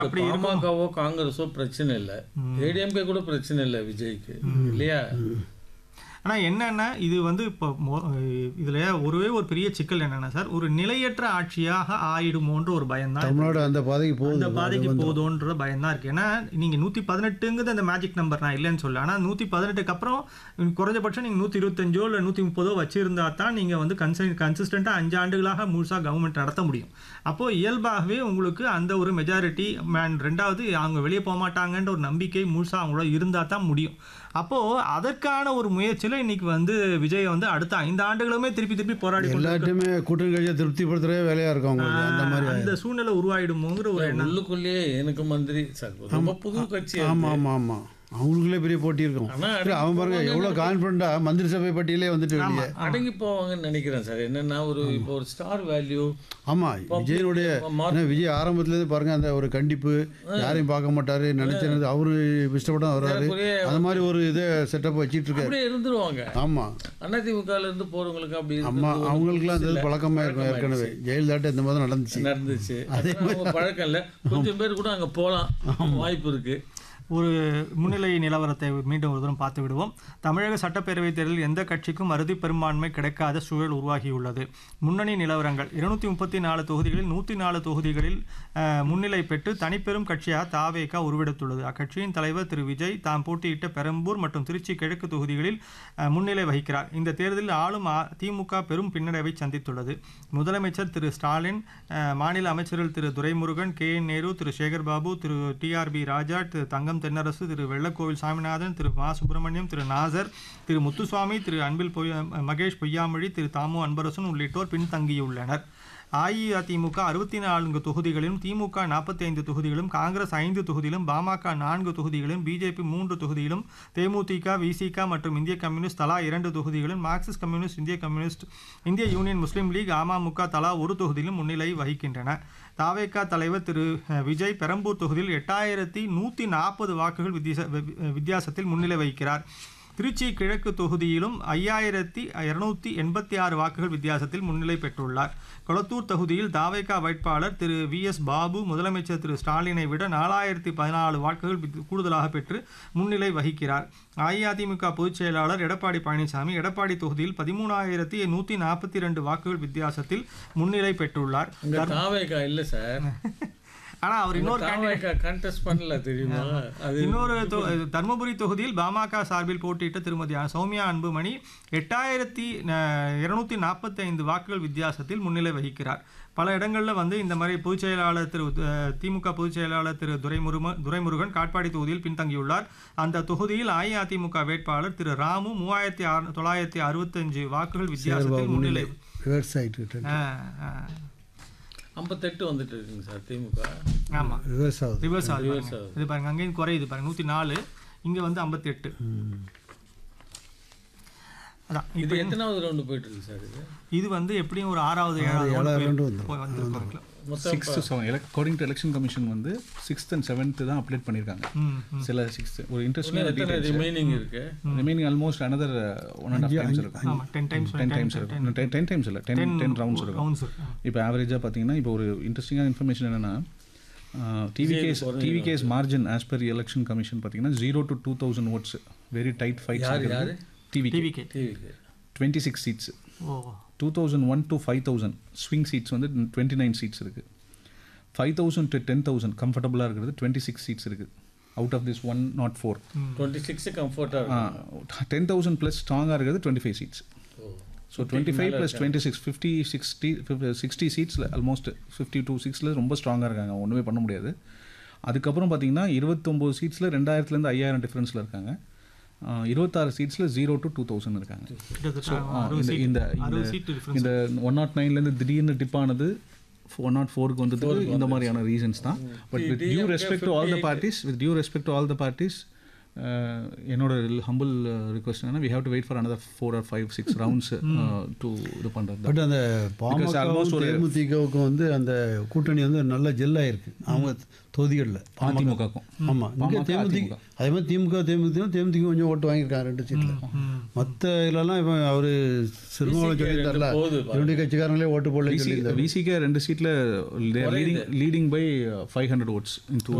அப்படி பாமகவோ காங்கிரஸோ பிரச்சனை இல்லை ஏடிஎம்கே கூட பிரச்சனை இல்லை விஜய்க்கு இல்லையா ஆனா என்னன்னா இது வந்து இப்போ மொ- இதுல ஒருவே ஒரு பெரிய சிக்கல் என்னன்னா சார் ஒரு நிலையற்ற ஆட்சியாக ஆயிடுமோன்ற ஒரு பயம்தான் தமிழ்நாடு அந்த பாதைக்கு போகுது அந்த பாதைக்கு போகுதோன்ற பயம் தான் இருக்கு ஏன்னா நீங்க நூத்தி பதினெட்டுங்கிறது அந்த மேஜிக் நம்பர் நான் இல்லைன்னு சொல்ல ஆனா நூத்தி பதினெட்டுக்கு அப்புறம் உம், குறைஞ்சபட்சம் நீங்க நூத்தி இருபத்தஞ்சோ இல்ல நூத்தி முப்பதோ வச்சிருந்தா தான் நீங்க வந்து கன்சன் கன்சிஸ்டண்டா அஞ்சு ஆண்டுகளாக முழுசா கவர்மெண்ட் நடத்த முடியும் அப்போ இயல்பாகவே உங்களுக்கு அந்த ஒரு மெஜாரிட்டி மேன் ரெண்டாவது அவங்க வெளியே போக மாட்டாங்கன்ற ஒரு நம்பிக்கை முழுசா அவங்களோட இருந்தா தான் முடியும் அப்போ அதற்கான ஒரு முயற்சியில இன்னைக்கு வந்து விஜய் வந்து அடுத்த ஐந்து ஆண்டுகளுமே திருப்பி திருப்பி போராடி கொண்டு எல்லாத்தையுமே கூட்டணி கட்சியை திருப்திப்படுத்துறதே வேலையா இருக்கும் அவங்களுக்கு அந்த மாதிரி அந்த சூழ்நிலை உருவாயிடுமோங்கிற ஒரு எண்ணம் உள்ளுக்குள்ளேயே எனக்கு மந்திரி சார் ரொம்ப புது கட்சி அது. ஆமா ஆமா ஆமா அவங்களுக்குள்ளே பெரிய போட்டி இருக்கும் ஆனா சரி, அவன் பாருங்க எவ்வளவு கான்ஃபிடண்டா மந்திரி சபை பட்டியலே வந்துட்டு வெளியே அடங்கி போவாங்கன்னு நினைக்கிறேன் சார் என்னன்னா ஒரு இப்போ ஒரு ஸ்டார் வேல்யூ ஆமா விஜயனுடைய ஏன்னா விஜய் ஆரம்பத்துல இருந்து பாருங்க அந்த ஒரு கண்டிப்பு யாரையும் பார்க்க மாட்டாரு நினைச்சது அவரு இஷ்டப்பட வர்றாரு அந்த மாதிரி ஒரு இதை செட்டப் வச்சிட்டு இருக்காரு அப்படியே இருந்துருவாங்க ஆமா அதிமுகல இருந்து போறவங்களுக்கு அப்படி அம்மா இருக்கிறது ஒரு அவங்களுக்குலாம் அந்த இது இல்ல. பழக்கமா இருக்கும் ஏற்கனவே ஜெயலலிதாட்ட இந்த மாதிரி நடந்துச்சு நடந்துச்சு அவங்க பழக்கம் இல்லை கொஞ்சம் பேர் கூட அங்க போலாம் வாய்ப்பு இருக்கு ஒரு முன்னிலை நிலவரத்தை மீண்டும் ஒரு தூரம் பார்த்து விடுவோம் தமிழக சட்டப்பேரவைத் தேர்தலில் எந்த கட்சிக்கும் அறுதி பெரும்பான்மை கிடைக்காத சூழல் உருவாகியுள்ளது முன்னணி நிலவரங்கள் இருநூத்தி முப்பத்தி நாலு தொகுதிகளில் நூற்றி நாலு தொகுதிகளில் அஹ், முன்னிலை பெற்று தனிப்பெரும் கட்சியாக தாவேகா உருவெடுத்துள்ளது அக்கட்சியின் தலைவர் திரு விஜய் தாம் போட்டியிட்ட பெரம்பூர் மற்றும் திருச்சி கிழக்கு தொகுதிகளில் அஹ், முன்னிலை வகிக்கிறார் இந்த தேர்தலில் ஆளும் அ- திமுக பெரும் பின்னடைவை சந்தித்துள்ளது முதலமைச்சர் திரு ஸ்டாலின் அஹ், மாநில அமைச்சர்கள் Thiru Duraimurugan K N Nehru Thiru Sekar Babu Thiru TRB Raja Thiru Thangam Thennarasu Thiru Vellakoil Saminathan Thiru Ma Subramanian திரு நாசர் திரு முத்துசுவாமி திரு அன்பில் பொய் மகேஷ் பொய்யாமொழி திரு தாமு அன்பரசன் உள்ளிட்டோர் பின்தங்கியுள்ளனர் அஇஅதிமுக அறுபத்தி நான்கு தொகுதிகளிலும் திமுக நாற்பத்தி ஐந்து தொகுதிகளும் காங்கிரஸ் ஐந்து தொகுதியிலும் பாமக நான்கு தொகுதிகளும் பிஜேபி மூன்று தொகுதியிலும் தேமுதிக விசிக மற்றும் இந்திய கம்யூனிஸ்ட் தலா இரண்டு தொகுதிகளும் மார்க்சிஸ்ட் கம்யூனிஸ்ட் இந்திய கம்யூனிஸ்ட் இந்திய யூனியன் முஸ்லீம் லீக் அமமுக தலா ஒரு தொகுதியிலும் முன்னிலை வகிக்கின்றன தாவேகா தலைவர் திரு அஹ், விஜய் பெரம்பூர் தொகுதியில் எட்டாயிரத்தி நூற்றி நாற்பது வாக்குகள் வித்தியாச வி- வித்தியாசத்தில் முன்னிலை வகிக்கிறார் திருச்சி கிழக்கு தொகுதியிலும் ஐயாயிரத்தி இருநூத்தி எண்பத்தி ஆறு வாக்குகள் வித்தியாசத்தில் முன்னிலை பெற்றுள்ளார் கொளத்தூர் தொகுதியில் தாவேகா வேட்பாளர் திரு வி எஸ் பாபு முதலமைச்சர் திரு ஸ்டாலினை விட நாலாயிரத்தி பதினாலு வாக்குகள் வித்- கூடுதலாக பெற்று முன்னிலை வகிக்கிறார் அஇஅதிமுக பொதுச் செயலாளர் எடப்பாடி பழனிசாமி எடப்பாடி தொகுதியில் பதிமூணாயிரத்தி நூற்றி நாற்பத்தி ரெண்டு வாக்குகள் வித்தியாசத்தில் முன்னிலை பெற்றுள்ளார் அங்க தாவேக்கா இல்ல சார் ஆனா அவர் இன்னொரு தாவேக்கா கண்டெஸ்ட் பண்ணல தெரியுமா அது இன்னொரு தொ- தருமபுரி தொகுதியில் பாமக சார்பில் போட்டியிட்ட திருமதி சௌமியா அன்புமணி எட்டாயிரத்தி இருநூத்தி நாற்பத்தி ஐந்து வாக்குகள் வித்தியாசத்தில் முன்னிலை வகிக்கிறார் பல இடங்களில் வந்து இந்த மாதிரி பொதுச் செயலாளர் திரு அஹ், திமுக பொதுச் செயலாளர் திரு துரைமுருக துரைமுருகன் காட்பாடி தொகுதியில் பின்தங்கியுள்ளார் அந்த தொகுதியில் அஇஅதிமுக வேட்பாளர் திரு ராமு மூவாயிரத்தி ஆறு தொள்ளாயிரத்தி அறுபத்தஞ்சு வாக்குகள் வித்தியாசத்தில் முன்னிலை ரிவர்ஸ் ஆயிட்டு ஆ, ஆ. ஐம்பத்தெட்டு வந்துட்டு இருக்குங்க சார் திமுக ஆமா ரிவர்ஸ் ஆகுது ரிவர்ஸ் ஆகுது பாருங்க. இது பாருங்க அங்கேயும் குறையுது பாருங்க நூற்றி நாலு இங்க வந்து ஐம்பத்தி எட்டு ம். அதான் இது எத்தனாவது ரவுண்டு போயிட்டு இருக்கு சார் இது இது வந்து எப்படியும் ஒரு ஆறாவது ஏழாவது ஏழாவது round round போய்- வந்துரும். போய் வந்திருக்கும். மொத்தம் sixth seven according to election commission வந்து சிக்ஸ்த் அண்ட் செவன்த்து தான் அப்டேட் பண்ணியிருக்காங்க ம், ம். சில சிக்ஸ்த் ஒரு இன்ட்ரெஸ்டிங் எத்தனை ரிமைனிங் இருக்கு remaining almost another one and half times இருக்கும் ஆமா டென் டைம்ஸ் டென் டைம்ஸ் இருக்கும் டென் டைம்ஸ் இல்லை டென் டென் ரவுண்ட்ஸ் இருக்கும் ரவுண்ட்ஸ் இப்போ ஆவரேஜாக பார்த்தீங்கன்னா இப்போ ஒரு இன்ட்ரெஸ்டிங்கான இன்ஃபர்மேஷன் என்னென்னா TVK's TVK's margin as per election commission பார்த்தீங்கன்னா zero to two thousand votes very tight fight யாரு? டிவிகே டிவிகே டிவிக்கு twenty six seats oh two thousand one to five thousand swing seats வந்து டுவெண்ட்டி நைன் சீட்ஸ் இருக்குது five thousand to ten thousand கம்ஃபர்டபுளாக இருக்கிறது twenty six seats இருக்குது out of this one not four twenty six கம்ஃபர்ட்டாக ten thousand plus ஸ்ட்ராங்காக இருக்கிறது twenty five seats so twenty five plus twenty six fifty sixty sixty சீட்ஸில் almost fifty two சிக்ஸில் ரொம்ப ஸ்ட்ராங்காக இருக்காங்க ஒன்றுமே பண்ண முடியாது அதுக்கப்புறம் பார்த்தீங்கன்னா இருபத்தொம்போது சீட்ஸில் ரெண்டாயிரத்துலேருந்து ஐயாயிரம் டிஃப்ரென்ஸில் இருக்காங்க ஆஹ் இருபத்தாறு சீட்ஸில் ஜீரோ டு டூ தௌசண்ட் இருக்காங்க கிட்டத்தட்ட ஆ, அறுபது இந்த சீட் இந்த அறுபது இந்த- சீட் டிஃபரன்ஸ் இந்த ஒன் நாட் நைன்லேருந்து திடீர்னு டிப் ஆனது ஒன் நாட் ஃபோருக்கு வந்ததுக்கு இந்த மாதிரியான ரீசன்ஸ் தான் but with due respect to all the parties with due respect to all the parties uh, என்னோட ஹம்பிள் ரிக்வஸ்ட் என்னன்னா we have to wait for another four or five six rounds to இது பண்ணுறது but அந்த Because almost பாமகவுக்கும் ஒரு- தேமுதிகவுக்கும் வந்து அந்த கூட்டணி வந்து நல்ல ஜெல்லாயிருக்கு அவங்க தொகுதிகளில் அதிமுகக்கும் ஆமாம் இங்கே பாமக, தேமுதிக அதிமுக. அதே மாதிரி திமுக தேமுதிக தேமுதிக கொஞ்சம் ஓட்டு வாங்கியிருக்காங்க ரெண்டு சீட்டில் மற்ற இதுலலாம் இப்போ அவர் சிறுமாவளம் சொல்லியிருந்தார்ல போகுது என்னுடைய கட்சிக்காரங்களே ஓட்டு போடலன்னு சொல்லியிருந்தார் விசிகே ரெண்டு சீட்டில் leading leading by five hundred votes in two